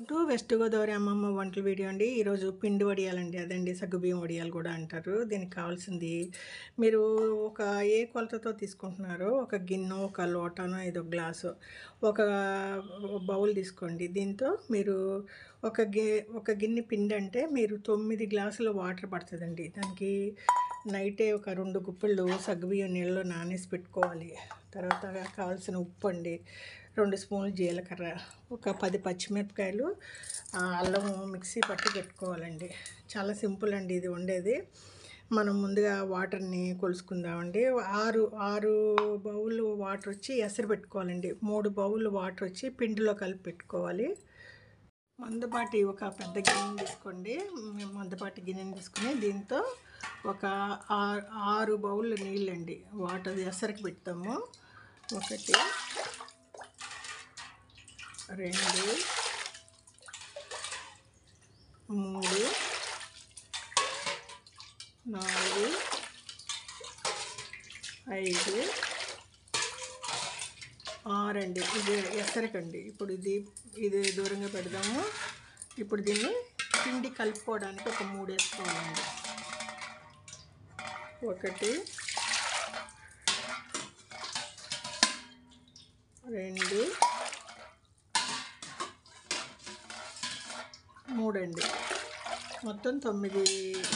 to west Godavari అమ్మమ్మ వంటల video అండి ఈరోజు పిండి వడియాలండి అదండి సగ్గుబియ్యం వడియాలు కూడా అంటారు దీనికి కావాల్సింది మీరు ఒక ఏ కొలతతో తీసుకుంటున్నారో ఒక గిన్నె ఒక లోటానో ఐదో గ్లాసు ఒక బౌల్ తీసుకోండి దీంతో మీరు ఒక గి ఒక గిన్నె పిండి అంటే మీరు తొమ్మిది గ్లాసులు వాటర్ పడుతుందండి దానికి నైటే ఒక రెండు గుప్పిళ్ళు సగ్గుబియ్యం నీళ్ళలో నానేసి పెట్టుకోవాలి తర్వాత కావాల్సిన ఉప్పు అండి రెండు స్పూన్లు జీలకర్ర ఒక పది పచ్చిమిరపకాయలు ఆ, అల్లం మిక్సీ పట్టి పెట్టుకోవాలండి చాలా సింపుల్ అండి ఇది వండేది మనం ముందుగా వాటర్ని కొలుసుకుందామండి ఆరు ఆరు బౌల్ వాటర్ వచ్చి ఎసరు పెట్టుకోవాలండి మూడు బౌల్ వాటర్ వచ్చి పిండిలో కలిపి పెట్టుకోవాలి మందపాటి ఒక పెద్ద గిన్నె తీసుకోండి మ్, మందపాటి గిన్నెని తీసుకుని దీంతో ఒక ఆ- ఆరు బౌల్ నీళ్ళండి వాటర్ ఎసరికి పెడతాము ఒకటి రెండు మూడు నాలుగు ఐదు ఆరండి ఇది ఎసరకండి ఇప్పుడు ఇది ఇది దూరంగా పెడదాము ఇప్పుడు దీన్ని పిండి కలుపుకోవడానికి ఒక మూడు వేసుకోవాలండి ఒకటి రెండు మూడండి మొత్తం తొమ్మిది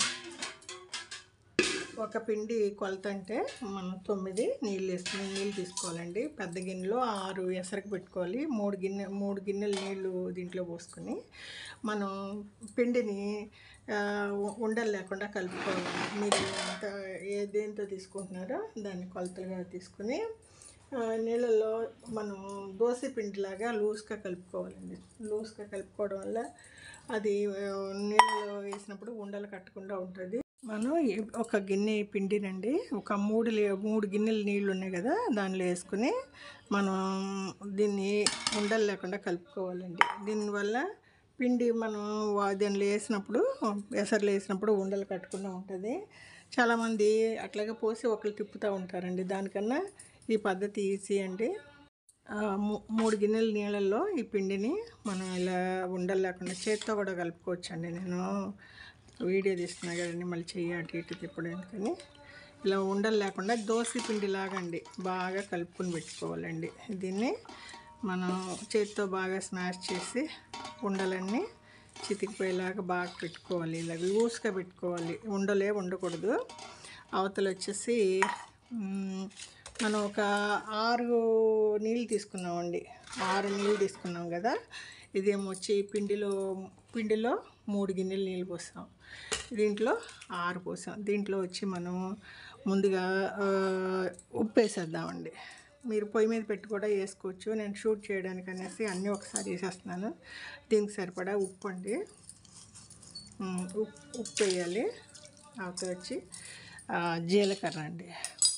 ఒక పిండి కొలత అంటే మనం తొమ్మిది నీళ్ళు వేసుకుని నీళ్ళు తీసుకోవాలండి పెద్ద గిన్నెలో ఆరు ఎసరికి పెట్టుకోవాలి మూడు గిన్నె మూడు గిన్నెలు నీళ్ళు దీంట్లో పోసుకొని మనం పిండిని ఆ, ఉ- ఉండలు లేకుండా కలుపుకోవాలి మీరు ఎంత ఏ దేంతో తీసుకుంటున్నారో దాన్ని కొలతలుగా తీసుకుని ఆ, నీళ్ళల్లో మనం దోశ పిండిలాగా లూజ్గా కలుపుకోవాలండి లూజ్గా కలుపుకోవడం వల్ల అది ఆ, నీళ్ళలో వేసినప్పుడు ఉండలు కట్టకుండా ఉంటుంది మనం ఈ- ఒక గిన్నె పిండినండి ఒక మూడు లే మూడు గిన్నెలు నీళ్ళు ఉన్నాయి కదా దానిలో వేసుకుని మనం దీన్ని ఉండలు లేకుండా కలుపుకోవాలండి దీనివల్ల పిండి మనం వా- దీనిలో వేసినప్పుడు ఎసర్లు వేసినప్పుడు ఉండలు కట్టకుండా ఉంటుంది చాలామంది అట్లాగే పోసి ఒకరు తిప్పుతూ ఉంటారండి దానికన్నా ఈ పద్ధతి ఈజీ అండి ఆ, మూ- మూడు గిన్నెల నీళ్ళల్లో ఈ పిండిని మనం ఇలా ఉండలు లేకుండా చేత్తో కూడా కలుపుకోవచ్చు అండి నేను వీడియో తీస్తున్నా కదండి మళ్ళీ చెయ్యి అటు ఇటు తిప్పడం ఎందుకని ఇలా ఉండలు లేకుండా దోశ పిండి లాగండి బాగా కలుపుకొని పెట్టుకోవాలండి దీన్ని మనం చేతితో బాగా స్మాష్ చేసి ఉండలన్నీ చితికిపోయేలాగా బాగా పెట్టుకోవాలి ఇలా లూజ్గా పెట్టుకోవాలి ఉండలే ఉండకూడదు అవతల వచ్చేసి మ్, మనం ఒక ఆరు నీళ్ళు తీసుకున్నామండి ఆరు నీళ్ళు తీసుకున్నాం కదా ఇదేమో వచ్చి పిండిలో పిండిలో మూడు గిన్నెలు నీళ్ళు పోసాం దీంట్లో ఆరు పోసాం దీంట్లో వచ్చి మనం ముందుగా ఆ, ఉప్పు వేసేద్దామండి మీరు పొయ్యి మీద పెట్టి కూడా వేసుకోవచ్చు నేను షూట్ చేయడానికి అనేసి అన్నీ ఒకసారి వేసేస్తున్నాను దీనికి సరిపడా ఉప్పు అండి ఉమ్, ఉప్పు ఉప్పు వేయాలి అవతల వచ్చి ఆ, జీలకర్ర అండి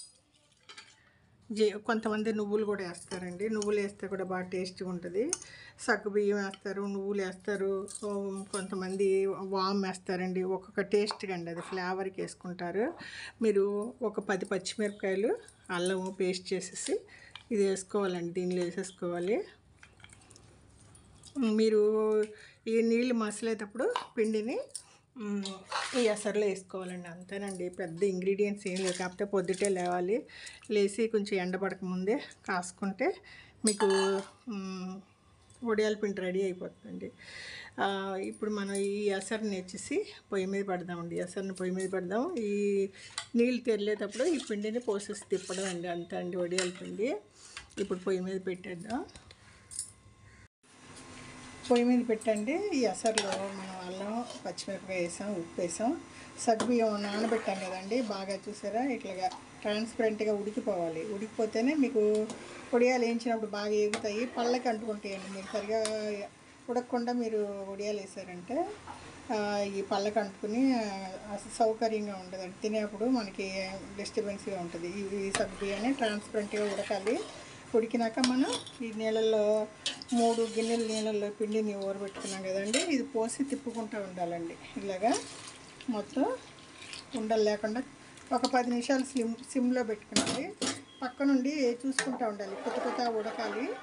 జీ కొంతమంది నువ్వులు కూడా వేస్తారండి నువ్వులు వేస్తే కూడా బాగా టేస్ట్గా ఉంటుంది సగ్గు బియ్యం వేస్తారు నువ్వులు వేస్తారు ఓ, కొంతమంది వామ్ వేస్తారండి ఒక్కొక్క టేస్ట్గా అండి అది ఫ్లేవర్కి వేసుకుంటారు మీరు ఒక పది పచ్చిమిరపకాయలు అల్లం పేస్ట్ చేసేసి ఇది వేసుకోవాలండి దీనిలో వేసేసుకోవాలి మీరు ఈ నీళ్ళు మసలేటప్పుడు పిండిని మ్, ఈ ఎసరులో వేసుకోవాలండి అంతేనండి పెద్ద ఇంగ్రీడియంట్స్ ఏం లేవు కాకపోతే పొద్దుటే లేవాలి లేచి కొంచెం ఎండబడక ముందే కాసుకుంటే మీకు మ్, వడియాల పిండి రెడీ అయిపోతుందండి ఆ, ఇప్పుడు మనం ఈ ఎసరుని వచ్చేసి పొయ్యి మీద పెడదామండి ఎసరుని పొయ్యి మీద పెడదాం ఈ నీళ్ళు తెరలేటప్పుడు ఈ పిండిని పోసేసి తిప్పడం అండి అంతే అండి వడియాల పిండి ఇప్పుడు పొయ్యి మీద పెట్టేద్దాం పొయ్యి మీద పెట్టండి ఈ ఎసరులో మనం అల్లం పచ్చిమిరపకాయ వేసాం ఉప్పు వేసాం సగ్గుబియ్యం నానబెట్టాం కదండి బాగా చూసారా ఇట్లాగా ట్రాన్స్పరెంట్గా ఉడికిపోవాలి ఉడికిపోతేనే మీకు ఉడియాలు వేయించినప్పుడు బాగా ఎగుతాయి పళ్ళకి అంటుకుంటాయండి మీరు సరిగా ఉడకకుండా మీరు ఉడియాలు వేసారంటే ఆ, ఈ పళ్ళకి అంటుకుని ఆ, సౌకర్యంగా ఉండదు తినేప్పుడు మనకి డిస్టర్బెన్స్గా ఉంటుంది ఈ ఈ సగ్గుబియ్యాన్ని ట్రాన్స్పరెంట్గా ఉడకాలి ఉడికినాక మనం ఈ నీళ్ళల్లో మూడు గిన్నెల నీళ్ళల్లో పిండిని ఊరబెట్టుకున్నాం కదండి ఇది పోసి తిప్పుకుంటూ ఉండాలండి ఇలాగా మొత్తం ఉండలు లేకుండా ఒక పది నిమిషాలు సిమ్ సిమ్లో పెట్టుకున్నాలి పక్క నుండి చూసుకుంటూ ఉండాలి కొత్త కొత్త ఉడకాలి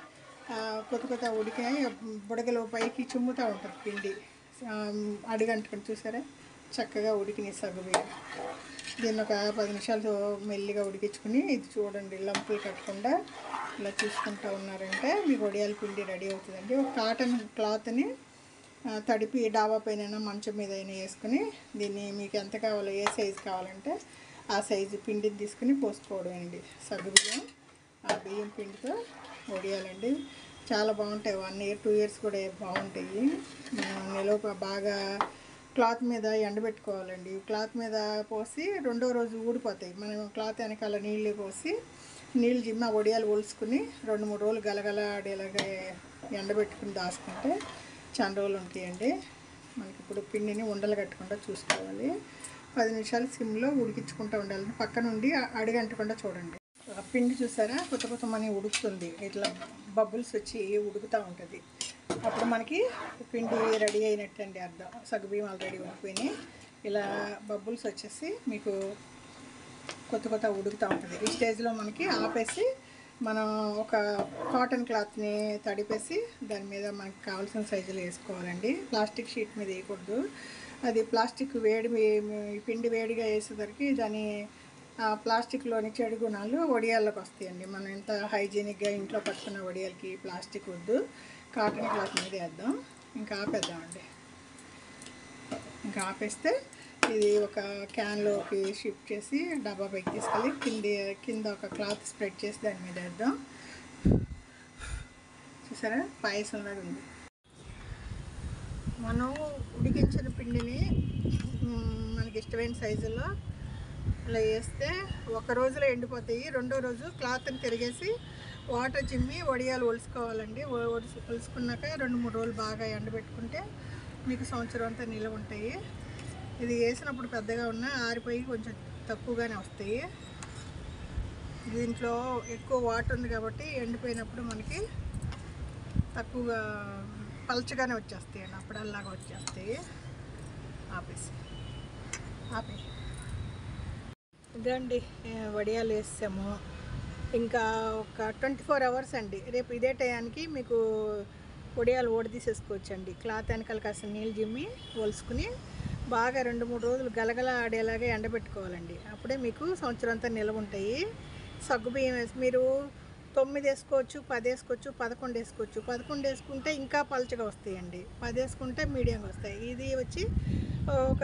ఆ, కొత్త కొత్త ఉడికి బుడగలు పైకి చిమ్ముతూ ఉంటుంది పిండి ఆ, అడుగంటుకొని చూసారా చక్కగా ఉడికినాయి సగ్గుబియ్యం దీన్ని ఒక పది నిమిషాలు మెల్లిగా ఉడికించుకుని ఇది చూడండి లంపులు కట్టకుండా ఇలా చూసుకుంటూ ఉన్నారంటే మీకు వడియాల పిండి రెడీ అవుతుందండి ఒక కాటన్ క్లాత్ని ఆ, తడిపి డాబా పైన మంచం మీద అయినా వేసుకుని దీన్ని మీకు ఎంత కావాలో ఏ సైజు కావాలంటే ఆ సైజు పిండిని తీసుకుని పోసుకోవడం అండి సగ్గుబియ్యం ఆ బియ్యం పిండితో వడియాలండి చాలా బాగుంటాయి వన్ ఇయర్ టూ ఇయర్స్ కూడా బాగుంటాయి మనం నిలవ బాగా క్లాత్ మీద ఎండబెట్టుకోవాలండి క్లాత్ మీద పోసి రెండో రోజు ఊడిపోతాయి మనం క్లాత్ వెనకాల నీళ్ళు పోసి నీళ్ళు జిమ్మ వడియాలు ఒలుసుకుని రెండు మూడు రోజులు గలగలాడేలాగా ఎండబెట్టుకుని దాచుకుంటే చాలా రోజులు ఉంటాయండి మనకి ఇప్పుడు పిండిని ఉండలు కట్టకుండా చూసుకోవాలి పది నిమిషాలు సిమ్లో ఉడికించుకుంటూ ఉండాలి పక్క నుండి అడుగంటకుండా చూడండి ఆ పిండి చూసారా కొత్త కొత్త మనీ ఉడుకుతుంది ఇట్లా బబుల్స్ వచ్చి ఉడుకుతూ ఉంటుంది అప్పుడు మనకి పిండి రెడీ అయినట్టు అండి అర్థం సగ్గుబియ్యం ఆల్రెడీ ఉడికిపోయినాయి ఇలా బబుల్స్ వచ్చేసి మీకు కొత్త కొత్త ఉడుకుతూ ఉంటుంది ఈ స్టేజ్లో మనకి ఆపేసి మనం ఒక కాటన్ క్లాత్ని తడిపేసి దాని మీద మనకి కావాల్సిన సైజులో వేసుకోవాలండి ప్లాస్టిక్ షీట్ మీద వేయకూడదు అది ప్లాస్టిక్ వేడి మీ- ఈ పిండి వేడిగా వేసేసరికి దాని ఆ ప్లాస్టిక్లోని చెడు గుణాలు వడియాల్లోకి వస్తాయండి మనం ఎంత హైజీనిక్గా ఇంట్లో పట్టుకున్న వడియాలకి ప్లాస్టిక్ వద్దు కాటన్ క్లాత్ మీద వేద్దాం ఇంకా ఆపేద్దామండి ఇంకా ఆపేస్తే ఇది ఒక క్యాన్లోకి షిఫ్ట్ చేసి డబ్బా పైకి తీసుకెళ్ళి కింది కింద ఒక క్లాత్ స్ప్రెడ్ చేసి దాని మీద వేద్దాం చూసారా పాయసంలాగా ఉంది మనం ఉడికించిన పిండిని మ్, మనకి ఇష్టమైన సైజులో ఇలా వేస్తే ఒక రోజులో ఎండిపోతాయి రెండో రోజు క్లాత్ని తిరిగేసి వాటర్ చిమ్మి వడియాలు ఒలుసుకోవాలండి ఒ- ఒలుసు ఒలుసుకున్నాక రెండు మూడు రోజులు బాగా ఎండబెట్టుకుంటే మీకు సంవత్సరం అంతా నిల్వ ఉంటాయి ఇది వేసినప్పుడు పెద్దగా ఉన్నా ఆరిపోయి కొంచెం తక్కువగానే వస్తాయి దీంట్లో ఎక్కువ వాటర్ ఉంది కాబట్టి ఎండిపోయినప్పుడు మనకి తక్కువగా పల్చగానే వచ్చేస్తాయి అండి అప్పుడల్లాగా వచ్చేస్తాయి ఆపేసి ఆపే ఇదండి ఏ, వడియాలు వేసాము ఇంకా ఒక ట్వంటీ ఫోర్ అవర్స్ అండి రేపు ఇదే టయానికి మీకు వడియాలు ఓడదీసేసుకోవచ్చు అండి క్లాత్ వెనకాల కాస్త నీళ్ళు జిమ్మి ఒలుసుకుని బాగా రెండు మూడు రోజులు గలగల ఆడేలాగా ఎండబెట్టుకోవాలండి అప్పుడే మీకు సంవత్సరం అంతా నిల్వ ఉంటాయి సగ్గుబియ్యం వేసి మీరు తొమ్మిది వేసుకోవచ్చు పది వేసుకోవచ్చు పదకొండు వేసుకోవచ్చు పదకొండు వేసుకుంటే ఇంకా పలుచగా వస్తాయండి పది వేసుకుంటే మీడియంగా వస్తాయి ఇది వచ్చి ఒక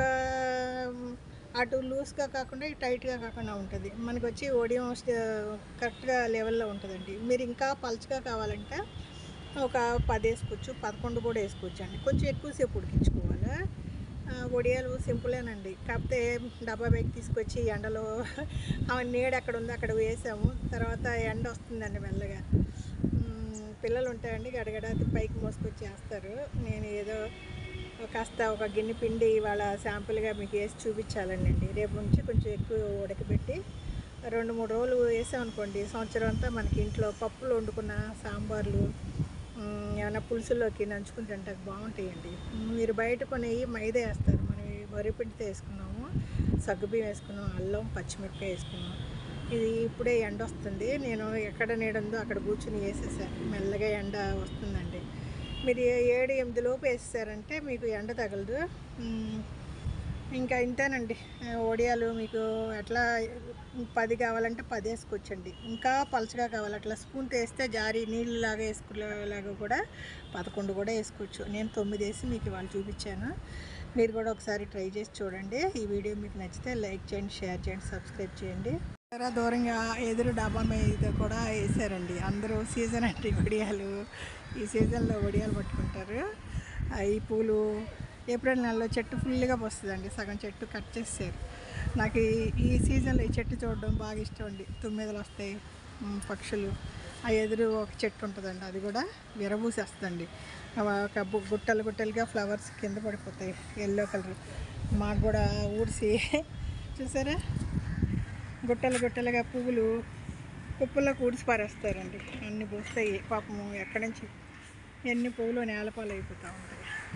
అటు లూజ్గా కాకుండా ఇటు టైట్గా కాకుండా ఉంటుంది మనకి వచ్చి ఒడియం కరెక్ట్గా లెవెల్లో ఉంటుందండి మీరు ఇంకా పలుచగా కావాలంటే ఒక పది వేసుకోవచ్చు పదకొండు కూడా వేసుకోవచ్చు అండి కొంచెం ఎక్కువసేపు ఉడికించుకోవాలి ఆ, వడియాలు సింపులేనండి కాకపోతే డబ్బా బ్యాగ్ తీసుకొచ్చి ఎండలో ఆ నీడ ఎక్కడ ఉందో అక్కడ వేసాము తర్వాత ఎండ వస్తుందండి మెల్లగా మ్, పిల్లలు ఉంటాయండి గడగడ పైకి మోసుకొచ్చి వేస్తారు నేను ఏదో కాస్త ఒక గిన్నె పిండి ఇవాళ శాంపుల్గా మీకు వేసి చూపించాలండి అండి రేపు నుంచి కొంచెం ఎక్కువ ఉడకబెట్టి రెండు మూడు రోజులు వేసామనుకోండి సంవత్సరం అంతా మనకి ఇంట్లో పప్పులు వండుకున్న సాంబార్లు మ్, ఏమైనా పులుసులోకి నంచుకుని తింటే బాగుంటాయండి మీరు బయట కొనేవి మైదా వేస్తారు మనం ఈ వరి పిండితో వేసుకున్నాము సగ్గుబియ్యం వేసుకున్నాం అల్లం పచ్చిమిరపకాయ వేసుకున్నాం ఇది ఇప్పుడే ఎండ వస్తుంది నేను ఎక్కడ నీడ ఉందో అక్కడ కూర్చుని వేసేసాను మెల్లగా ఎండ వస్తుందండి మీరు ఏ- ఏడు ఎనిమిది లోపు వేసేసారంటే మీకు ఎండ తగలదు మ్, ఇంకా ఇంతేనండి ఆ, వడియాలు మీకు ఎట్లా పది కావాలంటే పది వేసుకోవచ్చండి ఇంకా పలచగా కావాలి అట్లా స్పూన్తో వేస్తే జారి నీళ్ళు లాగా వేసుకునేలాగా కూడా పదకొండు కూడా వేసుకోవచ్చు నేను తొమ్మిది వేసి మీకు ఇవాళ చూపించాను మీరు కూడా ఒకసారి ట్రై చేసి చూడండి ఈ వీడియో మీకు నచ్చితే లైక్ చేయండి షేర్ చేయండి సబ్స్క్రైబ్ చేయండి చాలా దూరంగా ఎదురు డాబా మీద కూడా వేసారండి అందరూ సీజన్ అంటే వడియాలు ఈ సీజన్లో వడియాలు పట్టుకుంటారు ఆ, ఈ పూలు ఏప్రిల్ నెలలో చెట్టు ఫుల్గా వస్తుందండి సగం చెట్టు కట్ చేస్తారు నాకు ఈ ఈ సీజన్లో ఈ చెట్టు చూడడం బాగా ఇష్టం అండి తుమ్మెదలు వస్తాయి మ్, పక్షులు ఆ ఎదురు ఒక చెట్టు ఉంటుందండి అది కూడా విరబూసేస్తుందండి ఒక బు- గుట్టలు గుట్టలుగా ఫ్లవర్స్ కింద పడిపోతాయి ఎల్లో కలర్ మాకు కూడా ఊడిసి చూసారా గుట్టలు గుట్టలుగా పువ్వులు కుప్పల్లో కూడిసి పారేస్తారండి అన్ని పూస్తాయి పాపం ఎక్కడి నుంచి ఎన్ని పువ్వులు నేలపాలు అయిపోతూ ఉంటాయి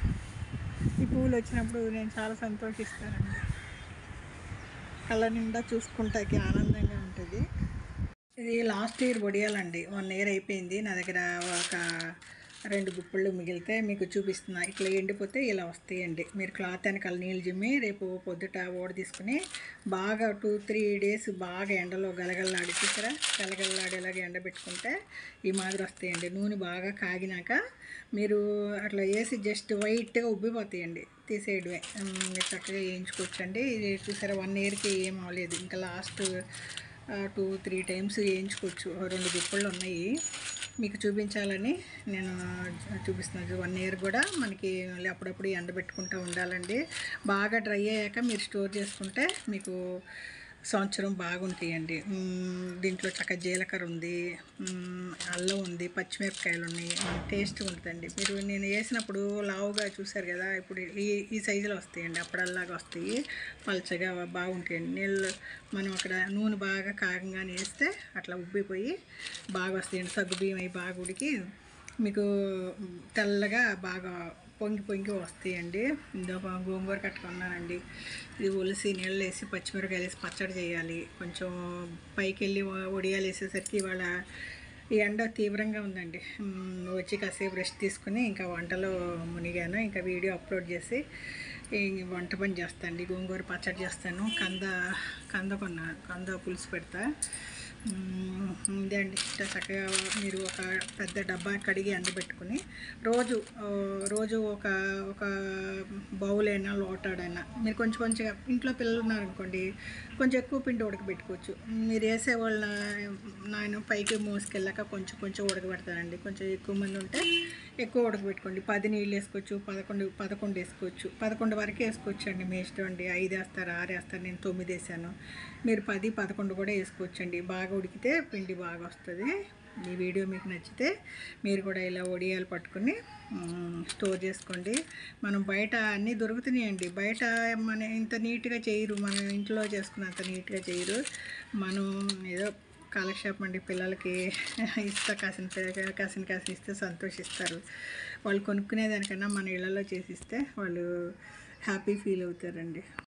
ఈ పువ్వులు వచ్చినప్పుడు నేను చాలా సంతోషిస్తానండి కళ్ళ నిండా చూసుకుంటాకి ఆనందంగా ఉంటుంది ఇది లాస్ట్ ఇయర్ వడియాలండి వన్ ఇయర్ అయిపోయింది నా దగ్గర ఒక రెండు గుప్పళ్ళు మిగిలితే మీకు చూపిస్తున్నా ఇట్లా ఎండిపోతే ఇలా వస్తాయండి మీరు క్లాత్ వెనకాల నీళ్ళు జిమ్మి రేపు పొద్దుట ఓడ తీసుకుని బాగా టూ త్రీ డేస్ బాగా ఎండలో గలగల్లాడి చూసారా గలగల్లాడేలాగా ఎండబెట్టుకుంటే ఈ మాదిరి వస్తాయండి నూనె బాగా కాగినాక మీరు అట్లా వేసి జస్ట్ వైట్గా ఉబ్బిపోతాయండి తీసేయడమే ఉమ్, మీరు చక్కగా వేయించుకోవచ్చండి ఇది చూసారా వన్ ఇయర్కి ఏం అవ్వలేదు ఇంకా లాస్ట్ టూ త్రీ టైమ్స్ వేయించుకోవచ్చు ఓ రెండు గుప్పళ్ళు ఉన్నాయి మీకు చూపించాలని నేను చూపిస్తున్నాను వన్ ఇయర్ కూడా మనకి మళ్ళీ అప్పుడప్పుడు ఎండబెట్టుకుంటూ ఉండాలండి బాగా డ్రై అయ్యాక మీరు స్టోర్ చేసుకుంటే మీకు సంవత్సరం బాగుంటాయండి మ్మ్, దీంట్లో చక్క జీలకర్ర ఉంది మ్మ్, అల్లం ఉంది పచ్చిమిరపకాయలు ఉన్నాయి టేస్ట్ ఉంటుందండి మీరు నేను వేసినప్పుడు లావుగా చూసారు కదా ఇప్పుడు ఈ ఈ సైజులో వస్తాయండి అప్పుడల్లాగా వస్తాయి పలచగా బాగుంటాయండి నీళ్ళు మనం అక్కడ నూనె బాగా కాగంగానే వేస్తే అట్లా ఉబ్బిపోయి బాగా వస్తాయండి సగ్గు బియ్యం అవి బాగా ఉడికి మీకు తెల్లగా బాగా పొంగి పొంగి వస్తాయండి ఇంకొక గోంగూర కట్టుకున్నానండి ఇది ఒలిసి నీళ్ళు వేసి పచ్చిమిరకాయలు వేసి పచ్చడి చేయాలి కొంచెం పైకి వెళ్ళి ఒడియాలు వేసేసరికి ఇవాళ ఈ ఎండ తీవ్రంగా ఉందండి మ్, వచ్చి కాసేపు రెస్ట్ తీసుకుని ఇంకా వంటలో మునిగాను ఇంకా వీడియో అప్లోడ్ చేసి ఈ వంట పని చేస్తాను గోంగూర పచ్చడి చేస్తాను కంద కంద కొన్న కంద పులుసు పెడతా మ్మ్, ఇదే అండి ఇట్లా చక్కగా మీరు ఒక పెద్ద డబ్బా కడిగి ఎండబెట్టుకుని రోజు ఆ, రోజు ఒక ఒక బౌల్ అయినా లోటాడైనా మీరు కొంచెం కొంచెం ఇంట్లో పిల్లలు ఉన్నారనుకోండి కొంచెం ఎక్కువ పిండి ఉడకబెట్టుకోవచ్చు మీరు వేసే వాళ్ళ నేను పైకి మోసుకెళ్ళాక కొంచెం కొంచెం ఉడకబెడతానండి కొంచెం ఎక్కువ మంది ఉంటే ఎక్కువ ఉడకబెట్టుకోండి పది నీళ్ళు వేసుకోవచ్చు పదకొండు పదకొండు వేసుకోవచ్చు పదకొండు వరకు వేసుకోవచ్చు అండి మీ ఇష్టం అండి ఐదు వేస్తారు ఆరు వేస్తారు నేను తొమ్మిది వేసాను మీరు పది పదకొండు కూడా వేసుకోవచ్చు అండి బాగా ఉడికితే పిండి బాగా వస్తుంది ఈ వీడియో మీకు నచ్చితే మీరు కూడా ఇలా ఒడియాలు పట్టుకుని మ్, స్టోర్ చేసుకోండి మనం బయట అన్నీ దొరుకుతున్నాయండి బయట మన ఇంత నీట్గా చేయరు మనం ఇంట్లో చేసుకున్నంత నీట్గా చేయరు మనం ఏదో కాలక్షేపం అండి పిల్లలకి ఇస్తా కాసిన పే- కాసిన కాసిన ఇస్తే సంతోషిస్తారు వాళ్ళు కొనుక్కునేదానికన్నా మన ఇళ్ళలో చేసిస్తే వాళ్ళు హ్యాపీ ఫీల్ అవుతారండి